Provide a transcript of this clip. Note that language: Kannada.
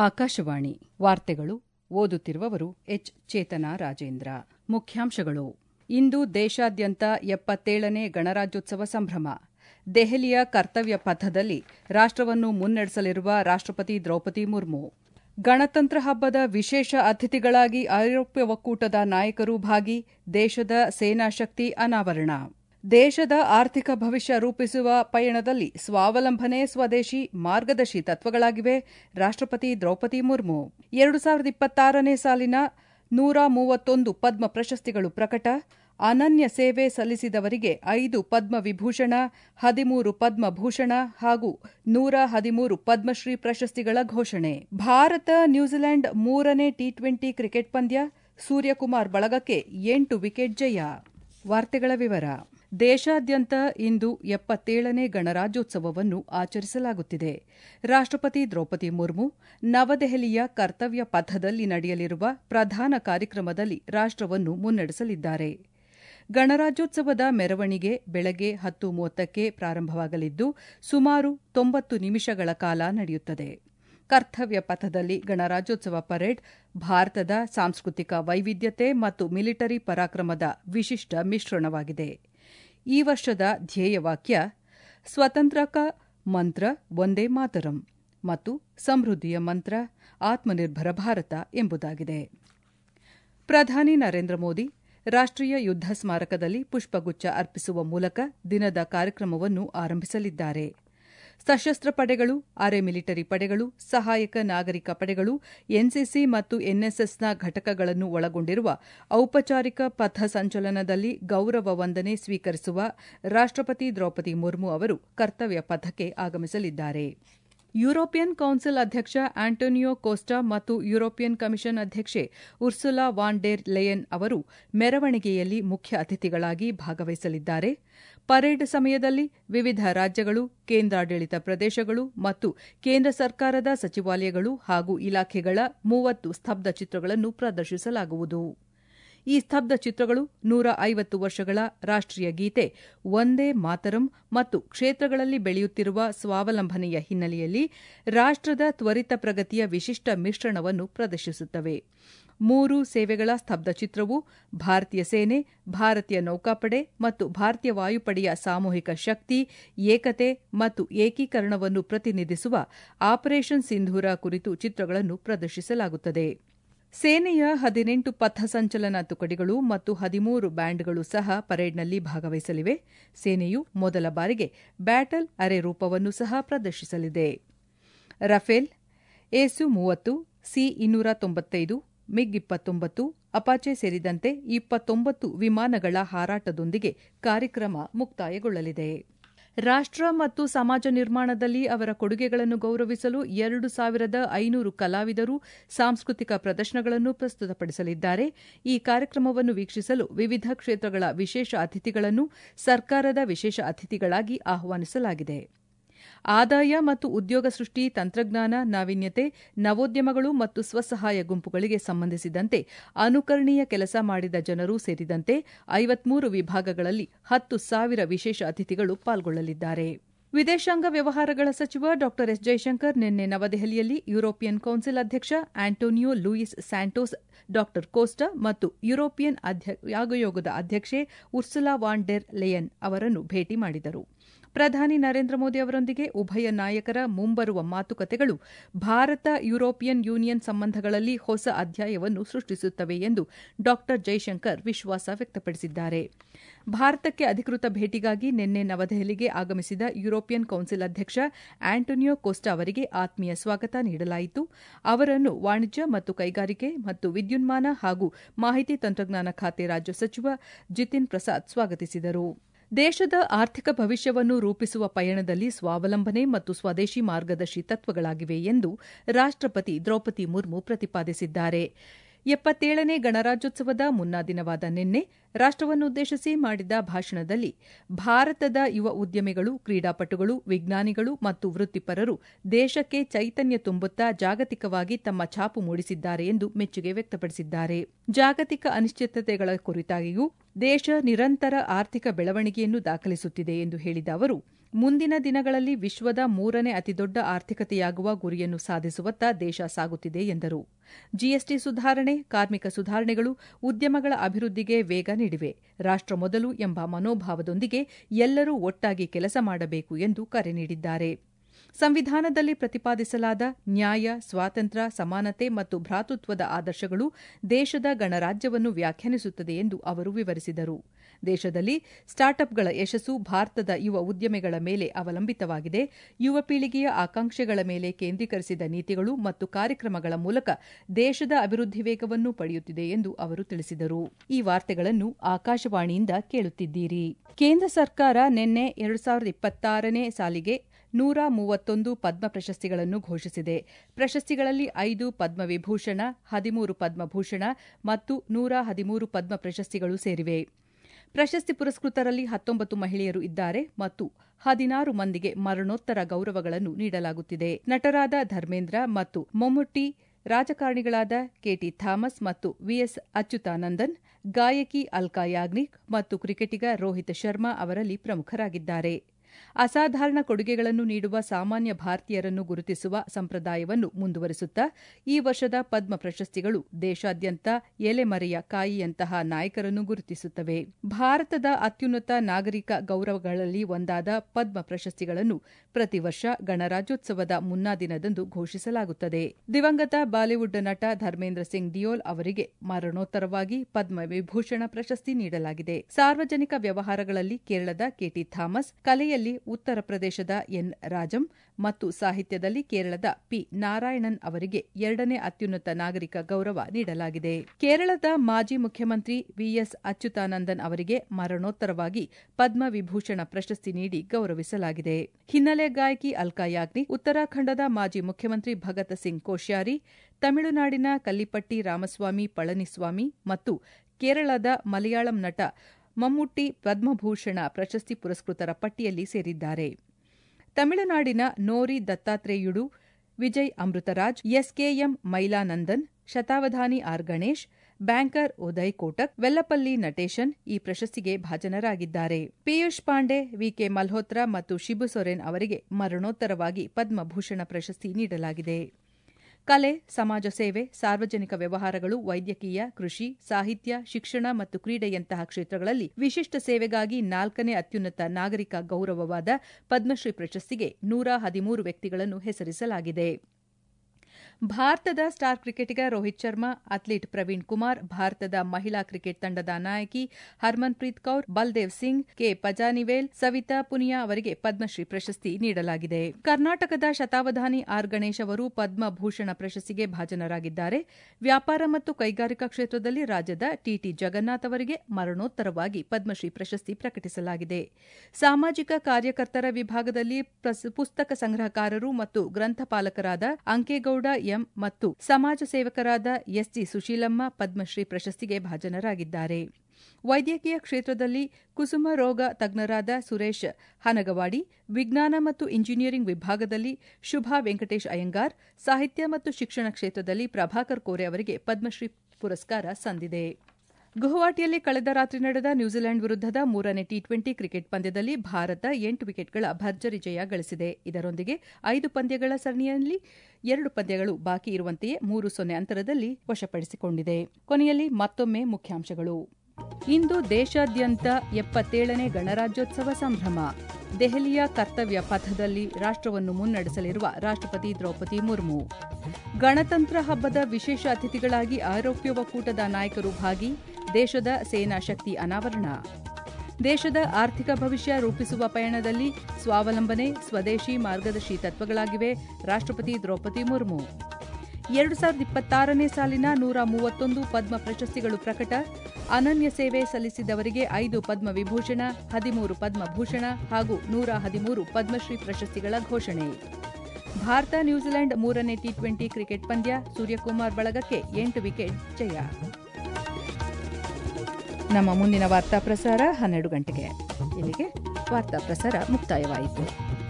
ಆಕಾಶವಾಣಿ ವಾರ್ತೆಗಳು ಓದುತ್ತಿರುವವರು ಎಚ್ ಚೇತನ ರಾಜೇಂದ್ರ ಮುಖ್ಯಾಂಶಗಳು ಇಂದು ದೇಶಾದ್ಯಂತ ಎಪ್ಪತ್ತೇಳನೇ ಗಣರಾಜ್ಯೋತ್ಸವ ಸಂಭ್ರಮ ದೆಹಲಿಯ ಕರ್ತವ್ಯ ಪಥದಲ್ಲಿ ರಾಷ್ಟವನ್ನು ಮುನ್ನಡೆಸಲಿರುವ ರಾಷ್ಟಪತಿ ದ್ರೌಪದಿ ಮುರ್ಮು ಗಣತಂತ್ರ ಹಬ್ಬದ ವಿಶೇಷ ಅತಿಥಿಗಳಾಗಿ ಐರೋಪ್ಯ ಒಕ್ಕೂಟದ ನಾಯಕರು ಭಾಗಿ ದೇಶದ ಸೇನಾ ಶಕ್ತಿ ಅನಾವರಣ ದೇಶದ ಆರ್ಥಿಕ ಭವಿಷ್ಯ ರೂಪಿಸುವ ಪಯಣದಲ್ಲಿ ಸ್ವಾವಲಂಬನೆ ಸ್ವದೇಶಿ ಮಾರ್ಗದರ್ಶಿ ತತ್ವಗಳಾಗಿವೆ ರಾಷ್ಟಪತಿ ದ್ರೌಪದಿ ಮುರ್ಮು ಎರಡು ಸಾವಿರದ ಇಪ್ಪತ್ತಾರನೇ ಸಾಲಿನ ನೂರ ಮೂವತ್ತೊಂದು ಪದ್ಮ ಪ್ರಶಸ್ತಿಗಳು ಪ್ರಕಟ ಅನನ್ಯ ಸೇವೆ ಸಲ್ಲಿಸಿದವರಿಗೆ ಐದು ಪದ್ಮ ವಿಭೂಷಣ ಹದಿಮೂರು ಪದ್ಮಭೂಷಣ ಹಾಗೂ ನೂರ ಹದಿಮೂರು ಪದ್ಮಶ್ರೀ ಪ್ರಶಸ್ತಿಗಳ ಘೋಷಣೆ ಭಾರತ ನ್ಯೂಜಿಲೆಂಡ್ ಮೂರನೇ ಟಿ ಟ್ವೆಂಟಿ ಕ್ರಿಕೆಟ್ ಪಂದ್ಯ ಸೂರ್ಯಕುಮಾರ್ ಬಳಗಕ್ಕೆ ಎಂಟು ವಿಕೆಟ್ ಜಯ ವಾರ್ತೆಗಳ ವಿವರ ದೇಶಾದ್ಯಂತ ಇಂದು ಎಪ್ಪತ್ತೇಳನೇ ಗಣರಾಜ್ಯೋತ್ಸವವನ್ನು ಆಚರಿಸಲಾಗುತ್ತಿದೆ ರಾಷ್ಟಪತಿ ದ್ರೌಪದಿ ಮುರ್ಮು ನವದೆಹಲಿಯ ಕರ್ತವ್ಯ ಪಥದಲ್ಲಿ ನಡೆಯಲಿರುವ ಪ್ರಧಾನ ಕಾರ್ಯಕ್ರಮದಲ್ಲಿ ರಾಷ್ಟವನ್ನು ಮುನ್ನಡೆಸಲಿದ್ದಾರೆ ಗಣರಾಜ್ಯೋತ್ಸವದ ಮೆರವಣಿಗೆ ಬೆಳಗ್ಗೆ ಹತ್ತು ಮೂವತ್ತಕ್ಕೆ ಪ್ರಾರಂಭವಾಗಲಿದ್ದು ಸುಮಾರು ತೊಂಬತ್ತು ನಿಮಿಷಗಳ ಕಾಲ ನಡೆಯುತ್ತದೆ ಕರ್ತವ್ಯ ಪಥದಲ್ಲಿ ಗಣರಾಜ್ಯೋತ್ಸವ ಪರೇಡ್ ಭಾರತದ ಸಾಂಸ್ಕೃತಿಕ ವೈವಿಧ್ಯತೆ ಮತ್ತು ಮಿಲಿಟರಿ ಪರಾಕ್ರಮದ ವಿಶಿಷ್ಟ ಮಿಶ್ರಣವಾಗಿದೆ ಈ ವರ್ಷದ ಧ್ಯೇಯವಾಕ್ಯ ಸ್ವತಂತ್ರಕ ಮಂತ್ರ ಒಂದೇ ಮಾತರಂ ಮತ್ತು ಸಮೃದ್ಧಿಯ ಮಂತ್ರ ಆತ್ಮನಿರ್ಭರ ಭಾರತ ಎಂಬುದಾಗಿದೆ ಪ್ರಧಾನಿ ನರೇಂದ್ರ ಮೋದಿ ರಾಷ್ಟೀಯ ಯುದ್ದ ಸ್ಮಾರಕದಲ್ಲಿ ಪುಷ್ಪಗುಚ್ಛ ಅರ್ಪಿಸುವ ಮೂಲಕ ದಿನದ ಕಾರ್ಯಕ್ರಮವನ್ನು ಆರಂಭಿಸಲಿದ್ದಾರೆ ಸಶಸ್ತ್ರ ಪಡೆಗಳು ಅರೆ ಮಿಲಿಟರಿ ಪಡೆಗಳು ಸಹಾಯಕ ನಾಗರಿಕ ಪಡೆಗಳು ಎನ್ಸಿಸಿ ಮತ್ತು ಎನ್ಎಸ್ಎಸ್ನ ಘಟಕಗಳನ್ನು ಒಳಗೊಂಡಿರುವ ಔಪಚಾರಿಕ ಪಥ ಸಂಚಲನದಲ್ಲಿ ಗೌರವ ವಂದನೆ ಸ್ವೀಕರಿಸುವ ರಾಷ್ಟಪತಿ ದ್ರೌಪದಿ ಮುರ್ಮು ಅವರು ಕರ್ತವ್ಯ ಪಥಕ್ಕೆ ಆಗಮಿಸಲಿದ್ದಾರೆ ಯುರೋಪಿಯನ್ ಕೌನ್ಸಿಲ್ ಅಧ್ಯಕ್ಷ ಆಂಟೋನಿಯೋ ಕೋಸ್ಟಾ ಮತ್ತು ಯುರೋಪಿಯನ್ ಕಮಿಷನ್ ಅಧ್ಯಕ್ಷೆ ಉರ್ಸುಲಾ ವಾನ್ ಡೆರ್ ಲೆಯನ್ ಅವರು ಮೆರವಣಿಗೆಯಲ್ಲಿ ಮುಖ್ಯ ಅತಿಥಿಗಳಾಗಿ ಭಾಗವಹಿಸಲಿದ್ದಾರೆ ಪರೇಡ್ ಸಮಯದಲ್ಲಿ ವಿವಿಧ ರಾಜ್ಯಗಳು ಕೇಂದ್ರಾಡಳಿತ ಪ್ರದೇಶಗಳು ಮತ್ತು ಕೇಂದ್ರ ಸರ್ಕಾರದ ಸಚಿವಾಲಯಗಳು ಹಾಗೂ ಇಲಾಖೆಗಳ ಮೂವತ್ತು ಸ್ತಬ್ಧ ಚಿತ್ರಗಳನ್ನು ಪ್ರದರ್ಶಿಸಲಾಗುವುದು ಈ ಸ್ತಬ್ಧ ಚಿತ್ರಗಳು ನೂರ ಐವತ್ತು ವರ್ಷಗಳ ರಾಷ್ಟೀಯ ಗೀತೆ ಒಂದೇ ಮಾತರಂ ಮತ್ತು ಕ್ಷೇತ್ರಗಳಲ್ಲಿ ಬೆಳೆಯುತ್ತಿರುವ ಸ್ವಾವಲಂಬನೆಯ ಹಿನ್ನೆಲೆಯಲ್ಲಿ ರಾಷ್ಟದ ತ್ವರಿತ ಪ್ರಗತಿಯ ವಿಶಿಷ್ಟ ಮಿಶ್ರಣವನ್ನು ಪ್ರದರ್ಶಿಸುತ್ತವೆ ಮೂರು ಸೇವೆಗಳ ಸ್ತಬ್ಧ ಚಿತ್ರವು ಭಾರತೀಯ ಸೇನೆ ಭಾರತೀಯ ನೌಕಾಪಡೆ ಮತ್ತು ಭಾರತೀಯ ವಾಯುಪಡೆಯ ಸಾಮೂಹಿಕ ಶಕ್ತಿ ಏಕತೆ ಮತ್ತು ಏಕೀಕರಣವನ್ನು ಪ್ರತಿನಿಧಿಸುವ ಆಪರೇಷನ್ ಸಿಂಧೂರ ಕುರಿತು ಚಿತ್ರಗಳನ್ನು ಪ್ರದರ್ಶಿಸಲಾಗುತ್ತದೆ ಸೇನೆಯ ಹದಿನೆಂಟು ಪಥಸಂಚಲನ ತುಕಡಿಗಳು ಮತ್ತು ಹದಿಮೂರು ಬ್ಯಾಂಡ್ಗಳು ಸಹ ಪರೇಡ್ನಲ್ಲಿ ಭಾಗವಹಿಸಲಿವೆ ಸೇನೆಯು ಮೊದಲ ಬಾರಿಗೆ ಬ್ಯಾಟಲ್ ಅರೆ ರೂಪವನ್ನು ಸಹ ಪ್ರದರ್ಶಿಸಲಿದೆ ರಫೇಲ್ ಎಸು ಮೂವತ್ತು ಸಿ ಇನ್ನೂರ ತೊಂಬತ್ತೈದು ಮಿಗ್ ಇಪ್ಪತ್ತೊಂಬತ್ತು ಅಪಾಚೆ ಸೇರಿದಂತೆ ಇಪ್ಪತ್ತೊಂಬತ್ತು ವಿಮಾನಗಳ ಹಾರಾಟದೊಂದಿಗೆ ಕಾರ್ಯಕ್ರಮ ಮುಕ್ತಾಯಗೊಳ್ಳಲಿದೆ ರಾಷ್ಟ ಮತ್ತು ಸಮಾಜ ನಿರ್ಮಾಣದಲ್ಲಿ ಅವರ ಕೊಡುಗೆಗಳನ್ನು ಗೌರವಿಸಲು ಎರಡು ಸಾವಿರದ ಐನೂರು ಕಲಾವಿದರು ಸಾಂಸ್ಕೃತಿಕ ಪ್ರದರ್ಶನಗಳನ್ನು ಪ್ರಸ್ತುತಪಡಿಸಲಿದ್ದಾರೆ ಈ ಕಾರ್ಯಕ್ರಮವನ್ನು ವೀಕ್ಷಿಸಲು ವಿವಿಧ ಕ್ಷೇತ್ರಗಳ ವಿಶೇಷ ಅತಿಥಿಗಳನ್ನು ಸರ್ಕಾರದ ವಿಶೇಷ ಅತಿಥಿಗಳಾಗಿ ಆಹ್ವಾನಿಸಲಾಗಿದೆ ಆದಾಯ ಮತ್ತು ಉದ್ಯೋಗ ಸೃಷ್ಟಿ ತಂತ್ರಜ್ಞಾನ ನಾವೀನ್ಯತೆ ನವೋದ್ಯಮಗಳು ಮತ್ತು ಸ್ವಸಹಾಯ ಗುಂಪುಗಳಿಗೆ ಸಂಬಂಧಿಸಿದಂತೆ ಅನುಕರಣೀಯ ಕೆಲಸ ಮಾಡಿದ ಜನರು ಸೇರಿದಂತೆ ಐವತ್ಮೂರು ವಿಭಾಗಗಳಲ್ಲಿ ಹತ್ತು ಸಾವಿರ ವಿಶೇಷ ಅತಿಥಿಗಳು ಪಾಲ್ಗೊಳ್ಳಲಿದ್ದಾರೆ ವಿದೇಶಾಂಗ ವ್ಯವಹಾರಗಳ ಸಚಿವ ಡಾ ಎಸ್ ಜೈಶಂಕರ್ ನಿನ್ನೆ ನವದೆಹಲಿಯಲ್ಲಿ ಯುರೋಪಿಯನ್ ಕೌನ್ಸಿಲ್ ಅಧ್ಯಕ್ಷ Antonio Luis Santos da Costa ಮತ್ತು ಯುರೋಪಿಯನ್ ಆಯೋಗದ ಅಧ್ಯಕ್ಷೆ ಉರ್ಸುಲಾ ವಾನ್ ಡೆರ್ ಲೆಯನ್ ಅವರನ್ನು ಭೇಟಿ ಮಾಡಿದರು ಪ್ರಧಾನಿ ನರೇಂದ್ರ ಮೋದಿ ಅವರೊಂದಿಗೆ ಉಭಯ ನಾಯಕರ ಮುಂಬರುವ ಮಾತುಕತೆಗಳು ಭಾರತ ಯುರೋಪಿಯನ್ ಯೂನಿಯನ್ ಸಂಬಂಧಗಳಲ್ಲಿ ಹೊಸ ಅಧ್ಯಾಯವನ್ನು ಸೃಷ್ಟಿಸುತ್ತವೆ ಎಂದು ಡಾ ಜೈಶಂಕರ್ ವಿಶ್ವಾಸ ವ್ಯಕ್ತಪಡಿಸಿದ್ದಾರೆ ಭಾರತಕ್ಕೆ ಅಧಿಕೃತ ಭೇಟಿಗಾಗಿ ನಿನ್ನೆ ನವದೆಹಲಿಗೆ ಆಗಮಿಸಿದ ಯುರೋಪಿಯನ್ ಕೌನ್ಸಿಲ್ ಅಧ್ಯಕ್ಷ ಆಂಟೋನಿಯೋ ಕೋಸ್ಟಾ ಅವರಿಗೆ ಆತ್ಮೀಯ ಸ್ವಾಗತ ನೀಡಲಾಯಿತು ಅವರನ್ನು ವಾಣಿಜ್ಯ ಮತ್ತು ಕೈಗಾರಿಕೆ ಮತ್ತು ವಿದ್ಯುನ್ಮಾನ ಹಾಗೂ ಮಾಹಿತಿ ತಂತ್ರಜ್ಞಾನ ಖಾತೆ ರಾಜ್ಯ ಸಚಿವ ಜಿತಿನ್ ಪ್ರಸಾದ್ ಸ್ವಾಗತಿಸಿದರು ದೇಶದ ಆರ್ಥಿಕ ಭವಿಷ್ಯವನ್ನು ರೂಪಿಸುವ ಪಯಣದಲ್ಲಿ ಸ್ವಾವಲಂಬನೆ ಮತ್ತು ಸ್ವದೇಶಿ ಮಾರ್ಗದರ್ಶಿ ತತ್ವಗಳಾಗಿವೆ ಎಂದು ರಾಷ್ಟಪತಿ ದ್ರೌಪದಿ ಮುರ್ಮು ಪ್ರತಿಪಾದಿಸಿದ್ದಾರೆ ಎಪ್ಪತ್ತೇಳನೇ ಗಣರಾಜ್ಯೋತ್ಸವದ ಮುನ್ನಾ ದಿನವಾದ ನಿನ್ನೆ ರಾಷ್ಟವನ್ನುದ್ದೇಶಿಸಿ ಮಾಡಿದ ಭಾಷಣದಲ್ಲಿ ಭಾರತದ ಯುವ ಉದ್ಯಮಿಗಳು ಕ್ರೀಡಾಪಟುಗಳು ವಿಜ್ಞಾನಿಗಳು ಮತ್ತು ವೃತ್ತಿಪರರು ದೇಶಕ್ಕೆ ಚೈತನ್ಯ ತುಂಬುತ್ತಾ ಜಾಗತಿಕವಾಗಿ ತಮ್ಮ ಛಾಪು ಮೂಡಿಸಿದ್ದಾರೆ ಎಂದು ಮೆಚ್ಚುಗೆ ವ್ಯಕ್ತಪಡಿಸಿದ್ದಾರೆ ಜಾಗತಿಕ ಅನಿಶ್ಚಿತತೆಗಳ ಕುರಿತಾಗಿಯೂ ದೇಶ ನಿರಂತರ ಆರ್ಥಿಕ ಬೆಳವಣಿಗೆಯನ್ನು ದಾಖಲಿಸುತ್ತಿದೆ ಎಂದು ಹೇಳಿದ ಅವರು ಮುಂದಿನ ದಿನಗಳಲ್ಲಿ ವಿಶ್ವದ ಮೂರನೇ ಅತಿದೊಡ್ಡ ಆರ್ಥಿಕತೆಯಾಗುವ ಗುರಿಯನ್ನು ಸಾಧಿಸುವತ್ತ ದೇಶ ಸಾಗುತ್ತಿದೆ ಎಂದರು ಜಿಎಸ್ಟಿ ಸುಧಾರಣೆ ಕಾರ್ಮಿಕ ಸುಧಾರಣೆಗಳು ಉದ್ಯಮಗಳ ಅಭಿವೃದ್ಧಿಗೆ ವೇಗ ನೀಡಿವೆ ರಾಷ್ಟ ಮೊದಲು ಎಂಬ ಮನೋಭಾವದೊಂದಿಗೆ ಎಲ್ಲರೂ ಒಟ್ಟಾಗಿ ಕೆಲಸ ಮಾಡಬೇಕು ಎಂದು ಕರೆ ನೀಡಿದ್ದಾರೆ ಸಂವಿಧಾನದಲ್ಲಿ ಪ್ರತಿಪಾದಿಸಲಾದ ನ್ಯಾಯ ಸ್ವಾತಂತ್ರ್ಯ ಸಮಾನತೆ ಮತ್ತು ಭ್ರಾತೃತ್ವದ ಆದರ್ಶಗಳು ದೇಶದ ಗಣರಾಜ್ಯವನ್ನು ವ್ಯಾಖ್ಯಾನಿಸುತ್ತದೆ ಎಂದು ಅವರು ವಿವರಿಸಿದರು ದೇಶದಲ್ಲಿ ಸ್ಟಾರ್ಟ್ಅಪ್ಗಳ ಯಶಸ್ಸು ಭಾರತದ ಯುವ ಉದ್ಯಮಿಗಳ ಮೇಲೆ ಅವಲಂಬಿತವಾಗಿದೆ ಯುವ ಪೀಳಿಗೆಯ ಆಕಾಂಕ್ಷೆಗಳ ಮೇಲೆ ಕೇಂದ್ರೀಕರಿಸಿದ ನೀತಿಗಳು ಮತ್ತು ಕಾರ್ಯಕ್ರಮಗಳ ಮೂಲಕ ದೇಶದ ಅಭಿವೃದ್ಧಿ ವೇಗವನ್ನು ಪಡೆಯುತ್ತಿದೆ ಎಂದು ಅವರು ತಿಳಿಸಿದರು ಈ ವಾರ್ತೆಗಳನ್ನು ಆಕಾಶವಾಣಿಯಿಂದ ಕೇಳುತ್ತಿದ್ದೀರಿ ಕೇಂದ್ರ ಸರ್ಕಾರ ನಿನ್ನೆ ಎರಡು ಸಾವಿರದ ಇಪ್ಪತ್ತಾರನೇ ಸಾಲಿಗೆ ನೂರ ಮೂವತ್ತೊಂದು ಪದ್ಮ ಪ್ರಶಸ್ತಿಗಳನ್ನು ಘೋಷಿಸಿದೆ ಪ್ರಶಸ್ತಿಗಳಲ್ಲಿ ಐದು ಪದ್ಮವಿಭೂಷಣ ಹದಿಮೂರು ಪದ್ಮಭೂಷಣ ಮತ್ತು ನೂರ ಹದಿಮೂರು ಪದ್ಮ ಪ್ರಶಸ್ತಿಗಳು ಸೇರಿವೆ ಪ್ರಶಸ್ತಿ ಪುರಸ್ಕೃತರಲ್ಲಿ ಹತ್ತೊಂಬತ್ತು ಮಹಿಳೆಯರು ಇದ್ದಾರೆ ಮತ್ತು ಹದಿನಾರು ಮಂದಿಗೆ ಮರಣೋತ್ತರ ಗೌರವಗಳನ್ನು ನೀಡಲಾಗುತ್ತಿದೆ ನಟರಾದ ಧರ್ಮೇಂದ್ರ ಮತ್ತು ಮೊಮ್ಮುಟ್ಟಿ ರಾಜಕಾರಣಿಗಳಾದ ಕೆಟಿ ಥಾಮಸ್ ಮತ್ತು ವಿಎಸ್ ಅಚ್ಯುತಾನಂದನ್ ಗಾಯಕಿ ಅಲ್ಕಾ ಯಾಗ್ನಿಕ್ ಮತ್ತು ಕ್ರಿಕೆಟಿಗ ರೋಹಿತ್ ಶರ್ಮಾ ಅವರಲ್ಲಿ ಪ್ರಮುಖರಾಗಿದ್ದಾರೆ ಅಸಾಧಾರಣ ಕೊಡುಗೆಗಳನ್ನು ನೀಡುವ ಸಾಮಾನ್ಯ ಭಾರತೀಯರನ್ನು ಗುರುತಿಸುವ ಸಂಪ್ರದಾಯವನ್ನು ಮುಂದುವರಿಸುತ್ತಾ ಈ ವರ್ಷದ ಪದ್ಮ ಪ್ರಶಸ್ತಿಗಳು ದೇಶಾದ್ಯಂತ ಎಲೆಮರೆಯ ಕಾಯಿಯಂತಹ ನಾಯಕರನ್ನು ಗುರುತಿಸುತ್ತವೆ ಭಾರತದ ಅತ್ಯುನ್ನತ ನಾಗರಿಕ ಗೌರವಗಳಲ್ಲಿ ಒಂದಾದ ಪದ್ಮ ಪ್ರಶಸ್ತಿಗಳನ್ನು ಪ್ರತಿ ವರ್ಷ ಗಣರಾಜ್ಯೋತ್ಸವದ ಮುನ್ನಾ ದಿನದಂದು ಘೋಷಿಸಲಾಗುತ್ತದೆ ದಿವಂಗತ ಬಾಲಿವುಡ್ ನಟ ಧರ್ಮೇಂದ್ರ ಸಿಂಗ್ ದಿಯೋಲ್ ಅವರಿಗೆ ಮರಣೋತ್ತರವಾಗಿ ಪದ್ಮ ವಿಭೂಷಣ ಪ್ರಶಸ್ತಿ ನೀಡಲಾಗಿದೆ ಸಾರ್ವಜನಿಕ ವ್ಯವಹಾರಗಳಲ್ಲಿ ಕೇರಳದ ಕೆಟಿ ಥಾಮಸ್ ಕಲೆಯಲ್ಲಿ ಉತ್ತರ ಪ್ರದೇಶದ ಎನ್ ರಾಜಂ ಮತ್ತು ಸಾಹಿತ್ಯದಲ್ಲಿ ಕೇರಳದ ಪಿ ನಾರಾಯಣನ್ ಅವರಿಗೆ ಎರಡನೇ ಅತ್ಯುನ್ನತ ನಾಗರಿಕ ಗೌರವ ನೀಡಲಾಗಿದೆ ಕೇರಳದ ಮಾಜಿ ಮುಖ್ಯಮಂತ್ರಿ ವಿಎಸ್ ಅಚ್ಯುತಾನಂದನ್ ಅವರಿಗೆ ಮರಣೋತ್ತರವಾಗಿ ಪದ್ಮ ವಿಭೂಷಣ ಪ್ರಶಸ್ತಿ ನೀಡಿ ಗೌರವಿಸಲಾಗಿದೆ ಹಿನ್ನೆಲೆ ಗಾಯಕಿ ಅಲ್ಕಾ ಯಾಗ್ನಿಕ್ ಉತ್ತರಾಖಂಡದ ಮಾಜಿ ಮುಖ್ಯಮಂತ್ರಿ ಭಗತ್ ಸಿಂಗ್ ಕೋಶ್ಯಾರಿ ತಮಿಳುನಾಡಿನ ಕಲ್ಲಿಪಟ್ಟಿ ರಾಮಸ್ವಾಮಿ ಪಳನಿಸ್ವಾಮಿ ಮತ್ತು ಕೇರಳದ ಮಲಯಾಳಂ ನಟ ಮಮ್ಮುಟ್ಟಿ ಪದ್ಮಭೂಷಣ ಪ್ರಶಸ್ತಿ ಪುರಸ್ಕೃತರ ಪಟ್ಟಿಯಲ್ಲಿ ಸೇರಿದ್ದಾರೆ ತಮಿಳುನಾಡಿನ ನೋರಿ ದತ್ತಾತ್ರೇಯುಡು ವಿಜಯ್ ಅಮೃತರಾಜ್ ಎಸ್ಕೆಎಂ ಮೈಲಾನಂದನ್ ಶತಾವಧಾನಿ ಆರ್ ಗಣೇಶ್ ಬ್ಯಾಂಕರ್ ಉದಯ್ ಕೋಟಕ್ ವೆಲ್ಲಪಲ್ಲಿ ನಟೇಶನ್ ಈ ಪ್ರಶಸ್ತಿಗೆ ಭಾಜನರಾಗಿದ್ದಾರೆ ಪಿಯೂಷ್ ಪಾಂಡೆ ವಿಕೆ ಮಲ್ಹೋತ್ರಾ ಮತ್ತು ಶಿಬು ಸೊರೆನ್ ಅವರಿಗೆ ಮರಣೋತ್ತರವಾಗಿ ಪದ್ಮಭೂಷಣ ಪ್ರಶಸ್ತಿ ನೀಡಲಾಗಿದೆ ಕಲೆ ಸಮಾಜ ಸೇವೆ ಸಾರ್ವಜನಿಕ ವ್ಯವಹಾರಗಳು ವೈದ್ಯಕೀಯ ಕೃಷಿ ಸಾಹಿತ್ಯ ಶಿಕ್ಷಣ ಮತ್ತು ಕ್ರೀಡೆಯಂತಹ ಕ್ಷೇತ್ರಗಳಲ್ಲಿ ವಿಶಿಷ್ಟ ಸೇವೆಗಾಗಿ ನಾಲ್ಕನೇ ಅತ್ಯುನ್ನತ ನಾಗರಿಕ ಗೌರವವಾದ ಪದ್ಮಶ್ರೀ ಪ್ರಶಸ್ತಿಗೆ ನೂರ ಹದಿಮೂರು ವ್ಯಕ್ತಿಗಳನ್ನು ಹೆಸರಿಸಲಾಗಿದೆ ಭಾರತದ ಸ್ಟಾರ್ ಕ್ರಿಕೆಟಿಗ ರೋಹಿತ್ ಶರ್ಮಾ ಅಥ್ಲೀಟ್ ಪ್ರವೀಣ್ ಕುಮಾರ್ ಭಾರತದ ಮಹಿಳಾ ಕ್ರಿಕೆಟ್ ತಂಡದ ನಾಯಕಿ ಹರ್ಮನ್ಪ್ರೀತ್ ಕೌರ್ ಬಲ್ದೇವ್ ಸಿಂಗ್ ಕೆ ಪಜಾನಿವೇಲ್ ಸವಿತಾ ಪುನಿಯಾ ಅವರಿಗೆ ಪದ್ಮಶ್ರೀ ಪ್ರಶಸ್ತಿ ನೀಡಲಾಗಿದೆ ಕರ್ನಾಟಕದ ಶತಾವಧಾನಿ ಆರ್ ಗಣೇಶ್ ಅವರು ಪದ್ಮಭೂಷಣ ಪ್ರಶಸ್ತಿಗೆ ಭಾಜನರಾಗಿದ್ದಾರೆ ವ್ಯಾಪಾರ ಮತ್ತು ಕೈಗಾರಿಕಾ ಕ್ಷೇತ್ರದಲ್ಲಿ ರಾಜ್ಯದ ಟಿಟಿ ಜಗನ್ನಾಥ್ ಅವರಿಗೆ ಮರಣೋತ್ತರವಾಗಿ ಪದ್ಮಶ್ರೀ ಪ್ರಶಸ್ತಿ ಪ್ರಕಟಿಸಲಾಗಿದೆ ಸಾಮಾಜಿಕ ಕಾರ್ಯಕರ್ತರ ವಿಭಾಗದಲ್ಲಿ ಪುಸ್ತಕ ಸಂಗ್ರಹಕಾರರು ಮತ್ತು ಗ್ರಂಥಪಾಲಕರಾದ ಅಂಕೇಗೌಡ ಎಂ ಮತ್ತು ಸಮಾಜ ಸೇವಕರಾದ ಎಸ್ಜಿ ಸುಶೀಲಮ್ಮ ಪದ್ಮಶ್ರೀ ಪ್ರಶಸ್ತಿಗೆ ಭಾಜನರಾಗಿದ್ದಾರೆ ವೈದ್ಯಕೀಯ ಕ್ಷೇತ್ರದಲ್ಲಿ ಕುಸುಮ ರೋಗ ತಜ್ಞರಾದ ಸುರೇಶ್ ಹನಗವಾಡಿ ವಿಜ್ಞಾನ ಮತ್ತು ಇಂಜಿನಿಯರಿಂಗ್ ವಿಭಾಗದಲ್ಲಿ ಶುಭಾ ವೆಂಕಟೇಶ್ ಅಯ್ಯಂಗಾರ್ ಸಾಹಿತ್ಯ ಮತ್ತು ಶಿಕ್ಷಣ ಕ್ಷೇತ್ರದಲ್ಲಿ ಪ್ರಭಾಕರ್ ಕೋರೆ ಅವರಿಗೆ ಪದ್ಮಶ್ರೀ ಪುರಸ್ಕಾರ ಸಂದಿದೆ ಗುವಾಹಟಿಯಲ್ಲಿ ಕಳೆದ ರಾತ್ರಿ ನಡೆದ ನ್ಯೂಜಿಲೆಂಡ್ ವಿರುದ್ದದ ಮೂರನೇ ಟಿ ಟ್ವೆಂಟಿ ಕ್ರಿಕೆಟ್ ಪಂದ್ಯದಲ್ಲಿ ಭಾರತ ಎಂಟು ವಿಕೆಟ್ಗಳ ಭರ್ಜರಿ ಜಯ ಗಳಿಸಿದೆ ಇದರೊಂದಿಗೆ ಐದು ಪಂದ್ಯಗಳ ಸರಣಿಯಲ್ಲಿ ಎರಡು ಪಂದ್ಯಗಳು ಬಾಕಿ ಇರುವಂತೆಯೇ ಮೂರು ಸೊನ್ನೆ ಅಂತರದಲ್ಲಿ ವಶಪಡಿಸಿಕೊಂಡಿದೆ ಕೊನೆಯಲ್ಲಿ ಮತ್ತೊಮ್ಮೆ ಮುಖ್ಯಾಂಶಗಳು ಇಂದು ದೇಶಾದ್ಯಂತ ಎಪ್ಪತ್ತೇಳನೇ ಗಣರಾಜ್ಯೋತ್ಸವ ಸಂಭ್ರಮ ದೆಹಲಿಯ ಕರ್ತವ್ಯ ಪಥದಲ್ಲಿ ರಾಷ್ಟವನ್ನು ಮುನ್ನಡೆಸಲಿರುವ ರಾಷ್ಟಪತಿ ದ್ರೌಪದಿ ಮುರ್ಮು ಗಣತಂತ್ರ ಹಬ್ಬದ ವಿಶೇಷ ಅತಿಥಿಗಳಾಗಿ ಆರೋಗ್ಯ ಒಕ್ಕೂಟದ ನಾಯಕರು ಭಾಗಿ ದೇಶದ ಸೇನಾ ಶಕ್ತಿ ಅನಾವರಣ ದೇಶದ ಆರ್ಥಿಕ ಭವಿಷ್ಯ ರೂಪಿಸುವ ಪಯಣದಲ್ಲಿ ಸ್ವಾವಲಂಬನೆ ಸ್ವದೇಶಿ ಮಾರ್ಗದರ್ಶಿ ತತ್ವಗಳಾಗಿವೆ ರಾಷ್ಟಪತಿ ದ್ರೌಪದಿ ಮುರ್ಮು ಎರಡು ಸಾವಿರದ ಇಪ್ಪತ್ತಾರನೇ ಸಾಲಿನ ನೂರ ಮೂವತ್ತೊಂದು ಪದ್ಮ ಪ್ರಶಸ್ತಿಗಳು ಪ್ರಕಟ ಅನನ್ಯ ಸೇವೆ ಸಲ್ಲಿಸಿದವರಿಗೆ ಐದು ಪದ್ಮ ವಿಭೂಷಣ ಹದಿಮೂರು ಪದ್ಮಭೂಷಣ ಹಾಗೂ ನೂರ ಹದಿಮೂರು ಪದ್ಮಶ್ರೀ ಪ್ರಶಸ್ತಿಗಳ ಘೋಷಣೆ ಭಾರತ ನ್ಯೂಜಿಲೆಂಡ್ ಮೂರನೇ ಟಿ ಟ್ವೆಂಟಿ ಕ್ರಿಕೆಟ್ ಪಂದ್ಯ ಸೂರ್ಯಕುಮಾರ್ ಬಳಗಕ್ಕೆ ಎಂಟು ವಿಕೆಟ್ ಜಯ ನಮ್ಮ ಮುಂದಿನ ವಾರ್ತಾ ಪ್ರಸಾರ ಹನ್ನೆರಡು ಗಂಟೆಗೆ ಇಲ್ಲಿಗೆ ವಾರ್ತಾ ಪ್ರಸಾರ ಮುಕ್ತಾಯವಾಯಿತು